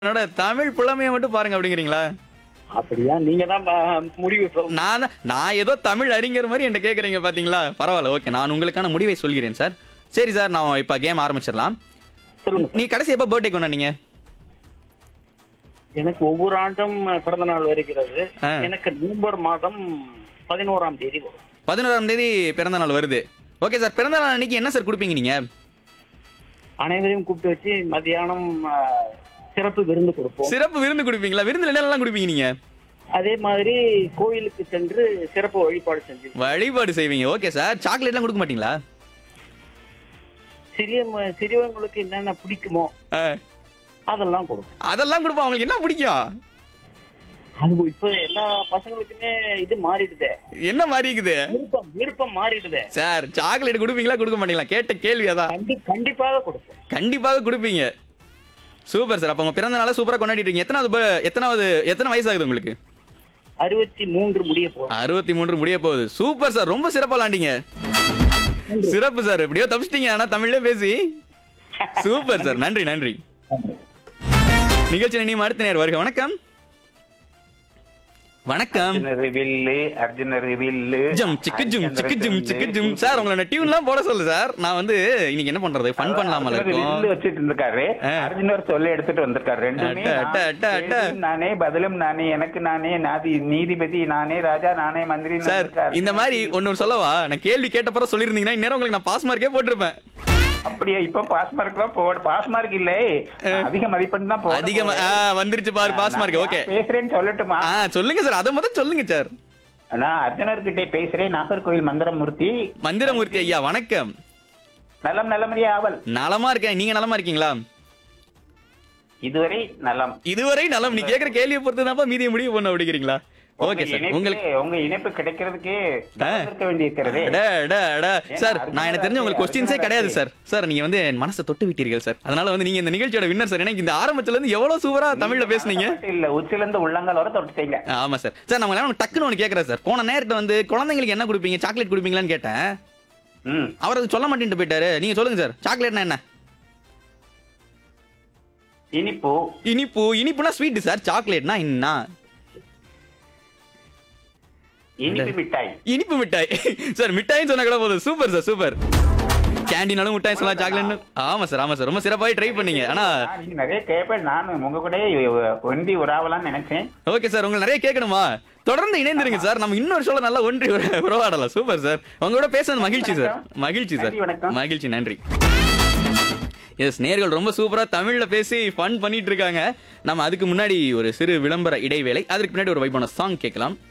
என்னோட தமிழ் புலமையை மட்டும் பாருங்க அப்படிங்கிறீங்களா அப்படியா நீங்க தான் ப- முடிவு சொல்லணும். நான் நான் ஏதோ தமிழ் அறிஞர் மாதிரி என்கிட்ட கேக்குறீங்க பாத்தீங்களா பரவாயில்ல ஓகே நான் உங்களுக்கான முடிவை சொல்கிறேன் சார் சரி சார் நான் இப்ப கேம் ஆரம்பிச்சிடலாம் சொல்லுங்க நீ கடைசி எப்ப பர்த்டே கொண்டாடிங்க எனக்கு ஒவ்வொரு ஆண்டும் பிறந்த நாள் வருகிறது ஆ. எனக்கு நவம்பர் மாதம் பதினோராம் தேதி வரும் பதினோராம் தேதி பிறந்த நாள் வருது ஓகே சார் பிறந்த நாள் அன்னைக்கு என்ன சார் கொடுப்பீங்க நீங்க அனைவரையும் கூப்பிட்டு வச்சு மத்தியானம் ஆ, சிறப்பு விருந்து கொடுப்போம் சிறப்பு விருந்து கொடுப்பீங்களா விருந்துல என்னெல்லாம் கொடுப்பீங்க நீங்க அதே மாதிரி கோயிலுக்கு சென்று சிறப்பு வழிபாடு செஞ்சு வழிபாடு செய்வீங்க ஓகே சார் சாக்லேட்லாம் கொடுக்க மாட்டீங்களா சிறிய ம- சிறியவங்களுக்கு என்னென்ன பிடிக்குமோ ஆ, அதெல்லாம் கொடுப்போம் அதெல்லாம் கொடுப்போம் அவங்களுக்கு என்ன பிடிக்கும் அது இப்ப எல்லா பசங்களுக்குமே இது மாறிடுதே என்ன மாதிரி இருக்குது விருப்பம் விருப்பம் மாறிடுதே சார் சாக்லேட் கொடுப்பீங்களா கொடுக்க மாட்டீங்களா கேட்ட கேள்வி அதான் கண்டி கண்டிப்பாக கொடுப்போம் கண்டிப்பாக கொடுப்பீங்க சூப்பர் சார் அப்ப உங்க பிறந்த நாளை சூப்பரா கொண்டாடிட்டு இருக்கீங்க எத்தனாவது ப- எத்தனாவது எத்தனை வயசு ஆகுது உங்களுக்கு அறுபத்தி மூன்று முடிய போறோம் அறுபத்தி மூன்று முடிய போகுது சூப்பர் சார் ரொம்ப சிறப்பா விளாண்டீங்க சிறப்பு சார் எப்படியோ தப்பிச்சிட்டீங்க ஆனா தமிழ்ல பேசி சூப்பர் சார் நன்றி நன்றி நிகழ்ச்சி நீ அடுத்த நேர் வருக வணக்கம் வணக்கம் அர்ஜுனர் வில்லு அர்ஜுனர் வில்லு ஜம் சிக்கு ஜும் சிக்கு ஜும் சிக்கு ஜும் சார் உங்களை டியூன்லாம் போட சொல்லு சார் நான் வந்து இன்னைக்கு என்ன பண்றது ஃபன் பண்ணலாமல அர்ஜுனர் இருக்கும் வில்லு வச்சிட்டு இருந்திருக்காரு ஆ. அர்ஜுனர் சொல்ல எடுத்துட்டு வந்திருக்காரு ரெண்டுமே அட்ட, அட்ட, அட்ட, நான், அட்ட. கேள்வியும் நானே பதிலும் நானே எனக்கு நானே நாதி நீதிபதி நானே ராஜா நானே மந்திரி சார் இந்த மாதிரி ஒன்னு சொல்லவா நான் கேள்வி கேட்டப்பறம் சொல்லிருந்தீங்கன்னா இந்நேரம் உங்களுக்கு நான் பாஸ் மார்க்கே போட்டிருப்பேன் அப்படியே இப்ப பாஸ் மார்க் தான் போட பாஸ் மார்க் இல்ல அதிக மதிப்பெண் தான் போட அதிகமா ஆ, வந்துருச்சு பாரு பாஸ் மார்க் நான் ஓகே பேசுறேன்னு சொல்லட்டுமா ஆ சொல்லுங்க சார் அதை முதல்ல சொல்லுங்க சார் நான் அர்ஜுனர் கிட்டே பேசுறேன் நாகர்கோவில் மந்திரமூர்த்தி மந்திரமூர்த்தி ஐயா வணக்கம் நலம் நலமறிய ஆவல் நலமா இருக்கேன் நீங்க நலமா இருக்கீங்களா இதுவரை நலம் இதுவரை நலம் நீ கேக்குற கேள்வியை பொறுத்து மீதியை முடிவு பண்ண அப்படிங்கிறீங்களா ஓகே உங்க சார் இணைப்பு- உங்களுக்கு உங்க இணைப்பு கிடைக்கிறதுக்கே ஆ. இருக்க வேண்டியிருக்கிறதே அட, அட, அட. சார் நான் எனக்கு தெரிஞ்ச உங்களுக்கு கொஸ்டின்ஸே கிடையாது சார் சார் நீங்க வந்து என் மனசை தொட்டு விட்டீர்கள் சார் அதனால வந்து நீங்க இந்த நிகழ்ச்சியோட வின்னர் சார் எனக்கு இந்த ஆரம்பத்துல இருந்து எவ்வளவு சூப்பரா தமிழ்ல பேசுனீங்க மட்டும் இல்ல உச்சிலிருந்து உள்ளங்கால் வரை தொட்டுட்டீங்க ஆமா சார் சார் நம்ம எல்லாம் டக்குன்னு ஒன்று கேட்குறேன் சார் போன நேரத்தை வந்து குழந்தைங்களுக்கு என்ன கொடுப்பீங்க சாக்லேட் கொடுப்பீங்களான்னு கேட்டேன் ம் அவர் அது சொல்ல மாட்டேன்ட்டு போயிட்டாரு நீங்க சொல்லுங்க சார் சாக்லேட்னா என்ன இனிப்பு இனிப்பு இனிப்புனா ஸ்வீட் சார் சாக்லேட்னா என்ன இனிப்பு மிட்டாய் இனிப்பு மிட்டாய் சார் மிட்டாய்னு சொன்னா கூட போதும் சூப்பர் சார் சூப்பர் கேண்டீனாலும் மிட்டாய் சொல்லலாம் சாக்லேட்னு ஆமா சார் ஆமா சார் ரொம்ப சிறப்பாக ட்ரை பண்ணீங்க ஆனா நான் நீங்க நிறைய கேட்பேன் நான் உங்க கூட ஒண்டி உறாவலாம்னு நினைச்சேன் ஓகே சார் உங்களை நிறைய கேட்கணுமா தொடர்ந்து இணைந்திருங்க சார் நம்ம இன்னொரு சொல்ல நல்லா ஒன்றி உர- உறவாடலாம் சூப்பர் சார் உங்களோட பேசுறது மகிழ்ச்சி சார் மகிழ்ச்சி சார் நன்றி, வணக்கம். மகிழ்ச்சி நன்றி எஸ் நேர்கள் ரொம்ப சூப்பரா தமிழ்ல பேசி ஃபன் பண்ணிட்டு இருக்காங்க நம்ம அதுக்கு முன்னாடி ஒரு சிறு விளம்பர இடைவேளை அதுக்கு முன்னாடி ஒரு வைப்பான சாங் கேட்கலாம்